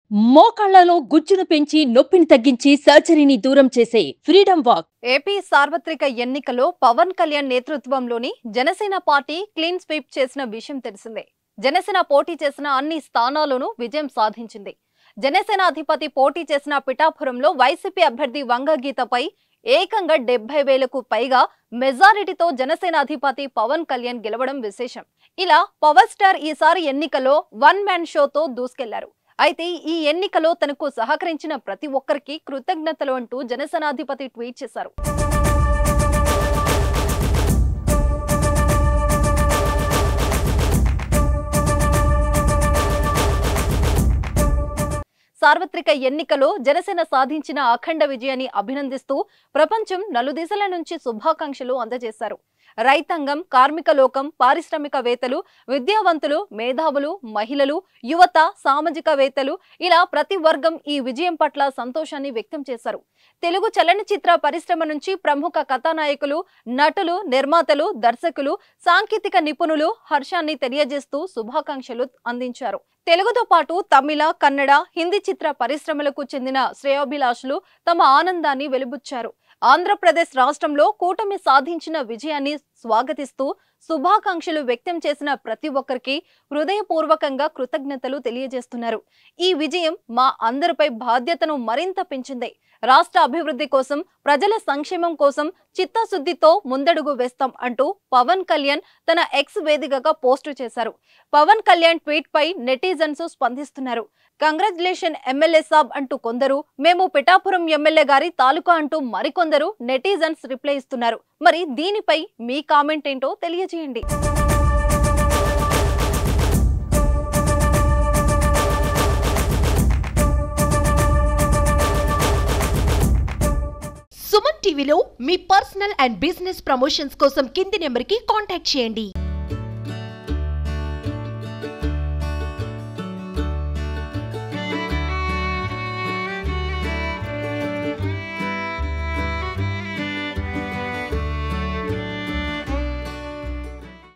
మోకాళ్లలో గుజ్జును పెంచి నొప్పిని తగ్గించి సర్జరీని దూరం చేసే ఫ్రీడమ్ వాక్ ఏపీ సార్వత్రిక ఎన్నికలో పవన్ కళ్యాణ్ నేతృత్వంలోని జనసేన పార్టీ క్లీన్ స్వీప్ చేసిన విషయం తెలిసిందే జనసేన పోటీ చేసిన అన్ని స్థానాల్లోనూ విజయం సాధించింది జనసేన అధిపతి పోటీ చేసిన పిఠాపురంలో వైసీపీ అభ్యర్థి వంగగీతపై ఏకంగా డెబ్బై వేలకు పైగా మెజారిటీతో జనసేన అధిపతి పవన్ కళ్యాణ్ గెలవడం విశేషం ఇలా పవర్ స్టార్ ఈసారి ఎన్నికలో వన్ మ్యాన్ షోతో దూసుకెళ్లారు అయితే ఈ ఎన్నికలో తనకు సహకరించిన ప్రతి ఒక్కరికి కృతజ్ఞతలు అంటూ జనసేనాధిపతి ట్వీట్ చేశారు సార్వత్రిక ఎన్నికలో జనసేన సాధించిన అఖండ విజయాన్ని అభినందిస్తూ ప్రపంచం నలుదిశల నుంచి శుభాకాంక్షలు అందజేశారు రైతాంగం కార్మిక లోకం పారిశ్రామికవేత్తలు విద్యావంతులు మేధావులు మహిళలు యువత సామాజికవేత్తలు ఇలా ప్రతి వర్గం ఈ విజయం పట్ల సంతోషాన్ని వ్యక్తం చేశారు తెలుగు చలనచిత్ర పరిశ్రమ నుంచి ప్రముఖ కథానాయకులు నటులు నిర్మాతలు దర్శకులు సాంకేతిక నిపుణులు హర్షాన్ని తెలియజేస్తూ శుభాకాంక్షలు అందించారు తెలుగుతో పాటు తమిళ కన్నడ హిందీ చిత్ర పరిశ్రమలకు చెందిన శ్రేయోభిలాషులు తమ ఆనందాన్ని వెలుబుచ్చారు ఆంధ్రప్రదేశ్ రాష్ట్రంలో కూటమి సాధించిన విజయాన్ని స్వాగతిస్తూ శుభాకాంక్షలు వ్యక్తం చేసిన ప్రతి ఒక్కరికి హృదయపూర్వకంగా కృతజ్ఞతలు తెలియజేస్తున్నారు ఈ విజయం మా అందరిపై బాధ్యతను మరింత పెంచింది రాష్ట్ర అభివృద్ధి కోసం ప్రజల సంక్షేమం కోసం చిత్తశుద్ధితో ముందడుగు వేస్తాం అంటూ పవన్ కళ్యాణ్ తన ఎక్స్ వేదికగా పోస్టు చేశారు పవన్ కళ్యాణ్ ట్వీట్ పై నెటిజన్స్ స్పందిస్తున్నారు కంగ్రాచులేషన్ ఎమ్మెల్యే సాబ్ అంటూ కొందరు మేము పిఠాపురం ఎమ్మెల్యే గారి తాలూకా అంటూ మరికొందరు నెటిజన్స్ రిప్లై ఇస్తున్నారు మరి దీనిపై మీ కామెంట్ ఏంటో తెలియజేయండి సుమన్ టీవీలో మీ పర్సనల్ అండ్ బిజినెస్ ప్రమోషన్స్ కోసం కింది నెంబర్కి కాంటాక్ట్ చేయండి